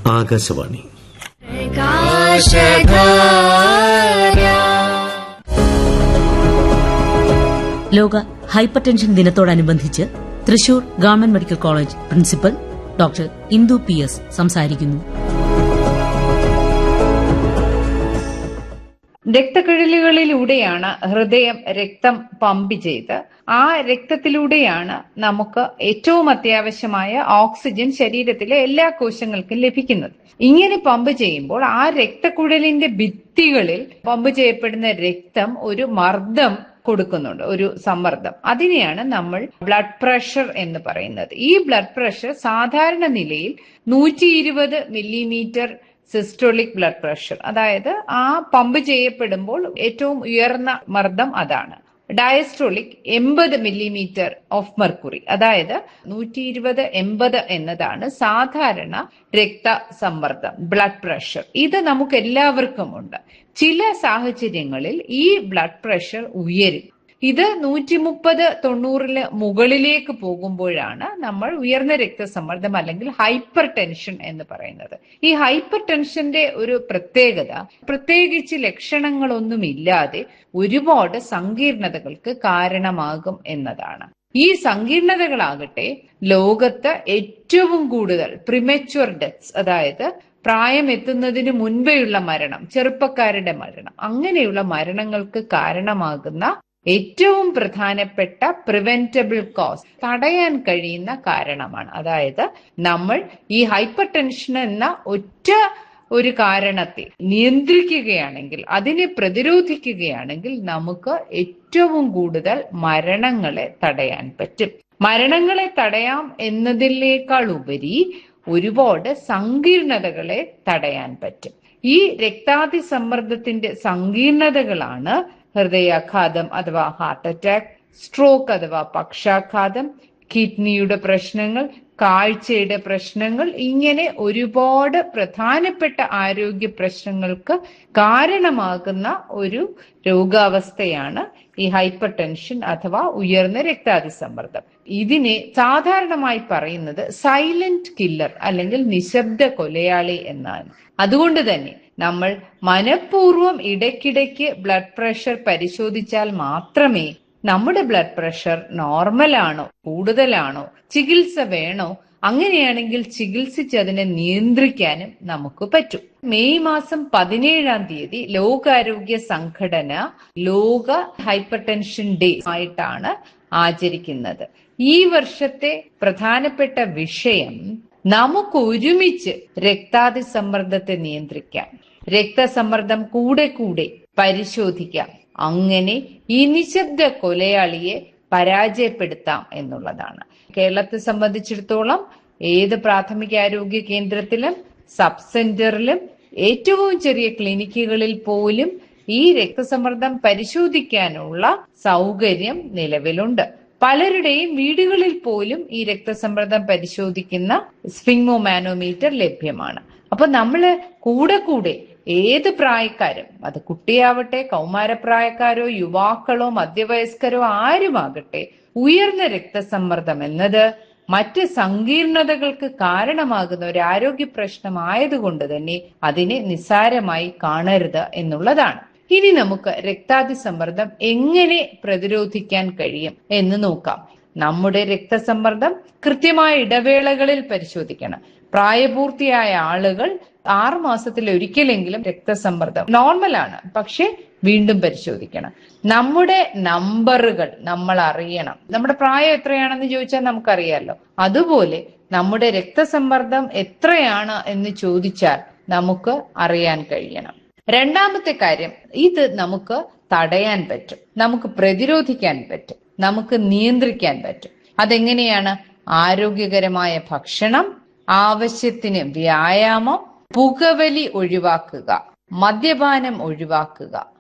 ആകാശവാണി ലോക hypertension ദിനത്തോടനുബന്ധിച്ച് Thrissur government medical college principal doctor Indu P S സംസാരിക്കുന്നു രക്തക്കുഴലുകളിലൂടെയാണ് ഹൃദയം രക്തം പമ്പ് ചെയ്ത് ആ രക്തത്തിലൂടെയാണ് നമുക്ക് ഏറ്റവും അത്യാവശ്യമായ ഓക്സിജൻ ശരീരത്തിലെ എല്ലാ കോശങ്ങൾക്കും ലഭിക്കുന്നത് ഇങ്ങനെ പമ്പ് ചെയ്യുമ്പോൾ ആ രക്തക്കുഴലിന്റെ ഭിത്തികളിൽ പമ്പ് ചെയ്യപ്പെടുന്ന രക്തം ഒരു മർദ്ദം കൊടുക്കുന്നുണ്ട് ഒരു സമ്മർദ്ദം അതിനെയാണ് നമ്മൾ ബ്ലഡ് പ്രഷർ എന്ന് പറയുന്നത് ഈ ബ്ലഡ് പ്രഷർ സാധാരണ നിലയിൽ നൂറ്റി ഇരുപത് മില്ലിമീറ്റർ സിസ്റ്റോളിക് ബ്ലഡ് പ്രഷർ അതായത് ആ പമ്പ് ചെയ്യപ്പെടുമ്പോൾ ഏറ്റവും ഉയർന്ന മർദ്ദം അതാണ് ഡയസ്ട്രോളിക് എൺപത് മില്ലിമീറ്റർ ഓഫ് മെർക്കുറി അതായത് നൂറ്റി ഇരുപത് എൺപത് എന്നതാണ് സാധാരണ രക്തസമ്മർദ്ദം ബ്ലഡ് പ്രഷർ ഇത് നമുക്ക് എല്ലാവർക്കും ഉണ്ട് ചില സാഹചര്യങ്ങളിൽ ഈ ബ്ലഡ് പ്രഷർ ഉയരും ഇത് നൂറ്റി മുപ്പത് തൊണ്ണൂറിന് മുകളിലേക്ക് പോകുമ്പോഴാണ് നമ്മൾ ഉയർന്ന രക്തസമ്മർദ്ദം അല്ലെങ്കിൽ ഹൈപ്പർ ടെൻഷൻ എന്ന് പറയുന്നത് ഈ ഹൈപ്പർ ടെൻഷന്റെ ഒരു പ്രത്യേകത പ്രത്യേകിച്ച് ലക്ഷണങ്ങളൊന്നുമില്ലാതെ ഒരുപാട് സങ്കീർണതകൾക്ക് കാരണമാകും എന്നതാണ് ഈ സങ്കീർണതകളാകട്ടെ ലോകത്ത് ഏറ്റവും കൂടുതൽ പ്രിമച്വർ ഡെത്ത്സ് അതായത് പ്രായം എത്തുന്നതിന് മുൻപേയുള്ള മരണം ചെറുപ്പക്കാരുടെ മരണം അങ്ങനെയുള്ള മരണങ്ങൾക്ക് കാരണമാകുന്ന ഏറ്റവും പ്രധാനപ്പെട്ട പ്രിവെന്റബിൾ കോസ് തടയാൻ കഴിയുന്ന കാരണമാണ് അതായത് നമ്മൾ ഈ ഹൈപ്പർ ടെൻഷൻ എന്ന ഒറ്റ ഒരു കാരണത്തെ നിയന്ത്രിക്കുകയാണെങ്കിൽ അതിനെ പ്രതിരോധിക്കുകയാണെങ്കിൽ നമുക്ക് ഏറ്റവും കൂടുതൽ മരണങ്ങളെ തടയാൻ പറ്റും മരണങ്ങളെ തടയാം എന്നതിനേക്കാൾ ഉപരി ഒരുപാട് സങ്കീർണതകളെ തടയാൻ പറ്റും ഈ രക്താതിസമ്മർദ്ദത്തിന്റെ സങ്കീർണതകളാണ് ഹൃദയാഘാതം അഥവാ ഹാർട്ട് അറ്റാക്ക് സ്ട്രോക്ക് അഥവാ പക്ഷാഘാതം കിഡ്നിയുടെ പ്രശ്നങ്ങൾ കാഴ്ചയുടെ പ്രശ്നങ്ങൾ ഇങ്ങനെ ഒരുപാട് പ്രധാനപ്പെട്ട ആരോഗ്യ പ്രശ്നങ്ങൾക്ക് കാരണമാകുന്ന ഒരു രോഗാവസ്ഥയാണ് ഈ ഹൈപ്പർ ടെൻഷൻ അഥവാ ഉയർന്ന രക്താതിസമ്മർദ്ദം ഇതിനെ സാധാരണമായി പറയുന്നത് സൈലന്റ് കില്ലർ അല്ലെങ്കിൽ നിശബ്ദ കൊലയാളി എന്നാണ് അതുകൊണ്ട് തന്നെ നമ്മൾ മനഃപൂർവ്വം ഇടയ്ക്കിടയ്ക്ക് ബ്ലഡ് പ്രഷർ പരിശോധിച്ചാൽ മാത്രമേ നമ്മുടെ ബ്ലഡ് പ്രഷർ നോർമൽ ആണോ കൂടുതലാണോ ചികിത്സ വേണോ അങ്ങനെയാണെങ്കിൽ ചികിത്സിച്ച് അതിനെ നിയന്ത്രിക്കാനും നമുക്ക് പറ്റും മെയ് മാസം പതിനേഴാം തീയതി ലോകാരോഗ്യ സംഘടന ലോക ഹൈപ്പർ ടെൻഷൻ ഡേ ആയിട്ടാണ് ആചരിക്കുന്നത് ഈ വർഷത്തെ പ്രധാനപ്പെട്ട വിഷയം നമുക്ക് ഒരുമിച്ച് രക്താതിസമ്മർദ്ദത്തെ നിയന്ത്രിക്കാം രക്തസമ്മർദ്ദം കൂടെ കൂടെ പരിശോധിക്കാം അങ്ങനെ ഈ നിശബ്ദ കൊലയാളിയെ പരാജയപ്പെടുത്താം എന്നുള്ളതാണ് കേരളത്തെ സംബന്ധിച്ചിടത്തോളം ഏത് പ്രാഥമിക ആരോഗ്യ കേന്ദ്രത്തിലും സബ് സെന്ററിലും ഏറ്റവും ചെറിയ ക്ലിനിക്കുകളിൽ പോലും ഈ രക്തസമ്മർദ്ദം പരിശോധിക്കാനുള്ള സൗകര്യം നിലവിലുണ്ട് പലരുടെയും വീടുകളിൽ പോലും ഈ രക്തസമ്മർദ്ദം പരിശോധിക്കുന്ന സ്ഫിങ്മോ മാനോമീറ്റർ ലഭ്യമാണ് അപ്പൊ നമ്മള് കൂടെ കൂടെ ഏത് പ്രായക്കാരും അത് കുട്ടിയാവട്ടെ കൗമാരപ്രായക്കാരോ യുവാക്കളോ മധ്യവയസ്കരോ ആരുമാകട്ടെ ഉയർന്ന രക്തസമ്മർദ്ദം എന്നത് മറ്റ് സങ്കീർണതകൾക്ക് കാരണമാകുന്ന ഒരു ആരോഗ്യ പ്രശ്നമായതുകൊണ്ട് തന്നെ അതിനെ നിസ്സാരമായി കാണരുത് എന്നുള്ളതാണ് ഇനി നമുക്ക് രക്താതിസമ്മർദ്ദം എങ്ങനെ പ്രതിരോധിക്കാൻ കഴിയും എന്ന് നോക്കാം നമ്മുടെ രക്തസമ്മർദ്ദം കൃത്യമായ ഇടവേളകളിൽ പരിശോധിക്കണം പ്രായപൂർത്തിയായ ആളുകൾ ആറ് മാസത്തിൽ ഒരിക്കലെങ്കിലും രക്തസമ്മർദ്ദം നോർമലാണ് പക്ഷെ വീണ്ടും പരിശോധിക്കണം നമ്മുടെ നമ്പറുകൾ നമ്മൾ അറിയണം നമ്മുടെ പ്രായം എത്രയാണെന്ന് ചോദിച്ചാൽ നമുക്കറിയാലോ അതുപോലെ നമ്മുടെ രക്തസമ്മർദ്ദം എത്രയാണ് എന്ന് ചോദിച്ചാൽ നമുക്ക് അറിയാൻ കഴിയണം രണ്ടാമത്തെ കാര്യം ഇത് നമുക്ക് തടയാൻ പറ്റും നമുക്ക് പ്രതിരോധിക്കാൻ പറ്റും നമുക്ക് നിയന്ത്രിക്കാൻ പറ്റും അതെങ്ങനെയാണ് ആരോഗ്യകരമായ ഭക്ഷണം ആവശ്യത്തിന് വ്യായാമം പുകവലി ഒഴിവാക്കുക മദ്യപാനം ഒഴിവാക്കുക